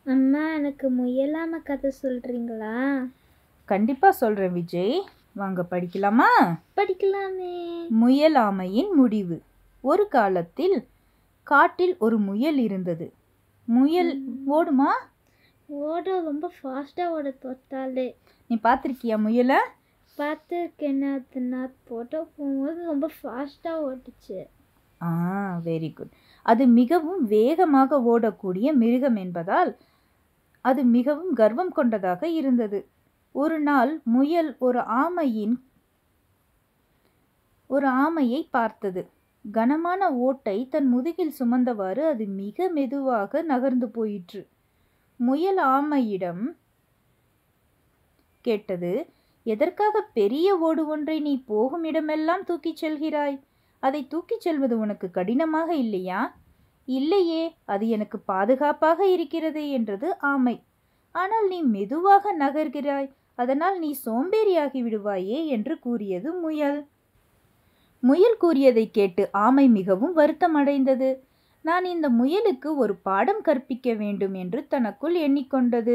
அம்மா எனக்கு முயலாம கதை சொல்றீங்களா கண்டிப்பாக சொல்கிறேன் விஜய் வாங்க படிக்கலாமா படிக்கலாமே முயல் ஆமையின் முடிவு ஒரு காலத்தில் காட்டில் ஒரு முயல் இருந்தது முயல் ஓடுமா ஓட ரொம்ப ஃபாஸ்டா ஓட தொட்டாலே நீ பார்த்துருக்கியா முயலை பார்த்துருக்கேன் அது நான் போட்டோ போகும்போது ரொம்ப ஃபாஸ்டா ஓட்டுச்சு ஆ வெரி குட் அது மிகவும் வேகமாக ஓடக்கூடிய மிருகம் என்பதால் அது மிகவும் கர்வம் கொண்டதாக இருந்தது ஒரு நாள் முயல் ஒரு ஆமையின் ஒரு ஆமையை பார்த்தது கனமான ஓட்டை தன் முதுகில் சுமந்தவாறு அது மிக மெதுவாக நகர்ந்து போயிற்று முயல் ஆமையிடம் கேட்டது எதற்காக பெரிய ஓடு ஒன்றை நீ போகும் இடமெல்லாம் தூக்கிச் செல்கிறாய் அதை தூக்கிச் செல்வது உனக்கு கடினமாக இல்லையா இல்லையே அது எனக்கு பாதுகாப்பாக இருக்கிறது என்றது ஆமை ஆனால் நீ மெதுவாக நகர்கிறாய் அதனால் நீ சோம்பேறியாகி விடுவாயே என்று கூறியது முயல் முயல் கூறியதை கேட்டு ஆமை மிகவும் வருத்தமடைந்தது நான் இந்த முயலுக்கு ஒரு பாடம் கற்பிக்க வேண்டும் என்று தனக்குள் எண்ணிக்கொண்டது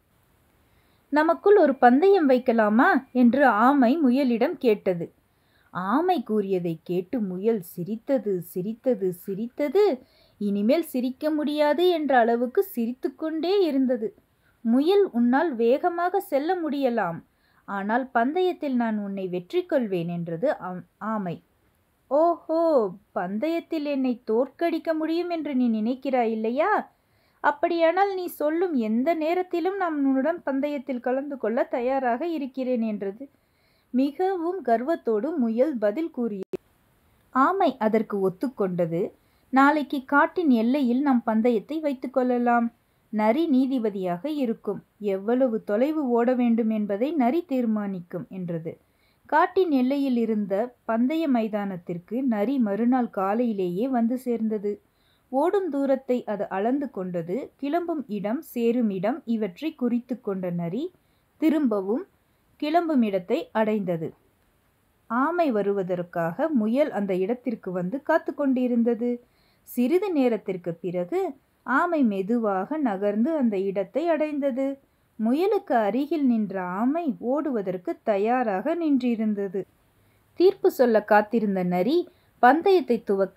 நமக்குள் ஒரு பந்தயம் வைக்கலாமா என்று ஆமை முயலிடம் கேட்டது ஆமை கூறியதை கேட்டு முயல் சிரித்தது சிரித்தது சிரித்தது இனிமேல் சிரிக்க முடியாது என்ற அளவுக்கு சிரித்துக்கொண்டே இருந்தது முயல் உன்னால் வேகமாக செல்ல முடியலாம் ஆனால் பந்தயத்தில் நான் உன்னை வெற்றி கொள்வேன் என்றது ஆம்- ஆமை ஓஹோ பந்தயத்தில் என்னை தோற்கடிக்க முடியும் என்று நீ நினைக்கிறாய் இல்லையா அப்படியானால் நீ சொல்லும் எந்த நேரத்திலும் நான் உன்னுடன் பந்தயத்தில் கலந்து கொள்ள தயாராக இருக்கிறேன் என்றது மிகவும் கர்வத்தோடு முயல் பதில் கூறியது ஆமை அதற்கு ஒத்துக்கொண்டது நாளைக்கு காட்டின் எல்லையில் நாம் பந்தயத்தை வைத்துக் கொள்ளலாம் நரி நீதிபதியாக இருக்கும் எவ்வளவு தொலைவு ஓட வேண்டும் என்பதை நரி தீர்மானிக்கும் என்றது காட்டின் எல்லையில் இருந்த பந்தய மைதானத்திற்கு நரி மறுநாள் காலையிலேயே வந்து சேர்ந்தது ஓடும் தூரத்தை அது அளந்து கொண்டது கிளம்பும் இடம் சேரும் இடம் இவற்றை குறித்து கொண்ட நரி திரும்பவும் கிளம்பும் இடத்தை அடைந்தது ஆமை வருவதற்காக முயல் அந்த இடத்திற்கு வந்து காத்து கொண்டிருந்தது சிறிது நேரத்திற்கு பிறகு ஆமை மெதுவாக நகர்ந்து அந்த இடத்தை அடைந்தது முயலுக்கு அருகில் நின்ற ஆமை ஓடுவதற்கு தயாராக நின்றிருந்தது தீர்ப்பு சொல்ல காத்திருந்த நரி பந்தயத்தை துவக்க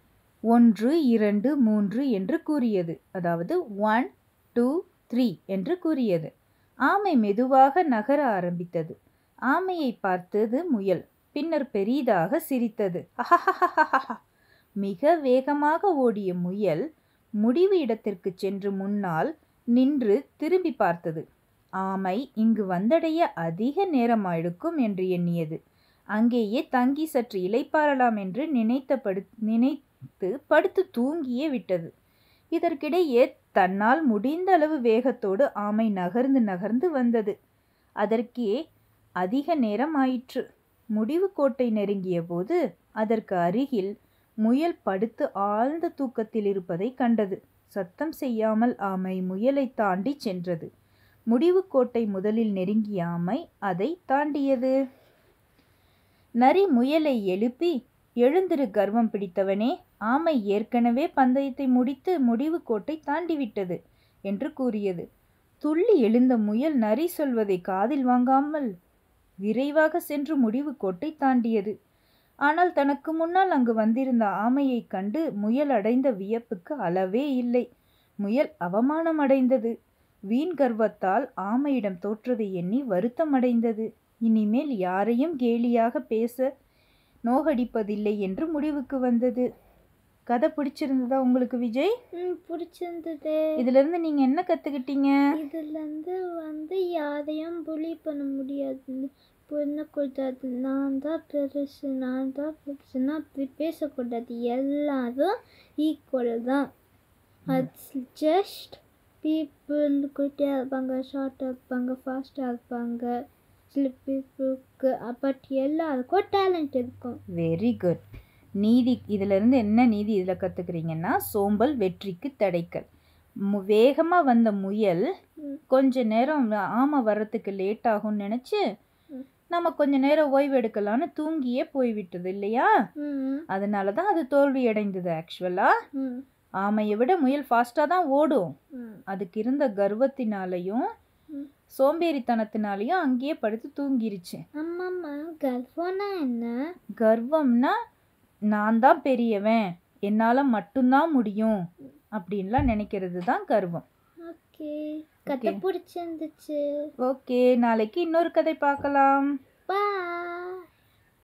ஒன்று இரண்டு மூன்று என்று கூறியது அதாவது ஒன் டூ த்ரீ என்று கூறியது ஆமை மெதுவாக நகர ஆரம்பித்தது ஆமையை பார்த்தது முயல் பின்னர் பெரிதாக சிரித்தது அஹஹஹஹஹ. மிக வேகமாக ஓடிய முயல் முடிவு இடத்திற்கு சென்று முன்னால் நின்று திரும்பி பார்த்தது ஆமை இங்கு வந்தடைய அதிக நேரமாயிருக்கும் என்று எண்ணியது அங்கேயே தங்கி சற்று இளைப்பாறலாம் என்று நினைத்த படு நினைத்து படுத்து தூங்கியே விட்டது இதற்கிடையே தன்னால் முடிந்த அளவு வேகத்தோடு ஆமை நகர்ந்து நகர்ந்து வந்தது அதற்கே அதிக நேரம் ஆயிற்று முடிவு கோட்டை நெருங்கிய போது அதற்கு அருகில் முயல் படுத்து ஆழ்ந்த தூக்கத்தில் இருப்பதை கண்டது சத்தம் செய்யாமல் ஆமை முயலை தாண்டி சென்றது முடிவு கோட்டை முதலில் நெருங்கிய ஆமை அதை தாண்டியது நரி முயலை எழுப்பி எழுந்திரு கர்வம் பிடித்தவனே ஆமை ஏற்கனவே பந்தயத்தை முடித்து முடிவு கோட்டை தாண்டிவிட்டது என்று கூறியது துள்ளி எழுந்த முயல் நரி சொல்வதை காதில் வாங்காமல் விரைவாக சென்று முடிவு கோட்டை தாண்டியது ஆனால் தனக்கு முன்னால் அங்கு வந்திருந்த ஆமையைக் கண்டு முயல் அடைந்த வியப்புக்கு அளவே இல்லை முயல் அவமானம் அடைந்தது வீண் கர்வத்தால் ஆமையிடம் தோற்றதை எண்ணி வருத்தமடைந்தது இனிமேல் யாரையும் கேலியாக பேச நோகடிப்பதில்லை என்று முடிவுக்கு வந்தது கதை பிடிச்சிருந்ததா உங்களுக்கு விஜய் ம் பிடிச்சிருந்தது இதுல இருந்து நீங்க என்ன கத்துக்கிட்டீங்க இதுல இருந்து வந்து யாரையும் புலி பண்ண முடியாது பண்ணக்கூடாது நான் தான் பெருசு நான் தான் பெருசுன்னா அப்படி பேசக்கூடாது எல்லாரும் ஈக்குவல் தான் அட்ஸ் ஜஸ்ட் பீப்புள் குட்டியாக இருப்பாங்க ஷார்ட்டாக இருப்பாங்க ஃபாஸ்ட்டாக இருப்பாங்க சில பீப்புளுக்கு பட் எல்லாருக்கும் டேலண்ட் இருக்கும் வெரி குட் நீதி இதுல இருந்து என்ன நீதி இதுல கத்துக்கிறீங்கன்னா சோம்பல் வெற்றிக்கு தடைக்கல் மு- வேகமா வந்த முயல் ம். கொஞ்ச நேரம் ஆமை வர்றதுக்கு லேட் ஆகும்னு நினைச்சு ம். நம்ம கொஞ்ச நேரம் ஓய்வு எடுக்கலாம்னு தூங்கியே போய்விட்டது இல்லையா ம் அதனால தான் அது தோல்வி அடைந்தது ஆக்சுவலா ம் ஆமையை விட முயல் ஃபாஸ்ட்டாக தான் ஓடும் ம் அதுக்கு இருந்த கர்வத்தினாலையும் ம். சோம்பேறித்தனத்தினாலையும் அங்கேயே படுத்து தூங்கிருச்சு அம்மாம்மா கர்வம்னா என்ன கர்வம்னா நான் தான் பெரியவன் என்னால் மட்டும்தான் முடியும் அப்படின்லாம் நினைக்கிறது தான் கர்வம் ஓகே கதை Okay. பிடிச்சிருந்துச்சு ஓகே நாளைக்கு இன்னொரு கதை பார்க்கலாம் பாய்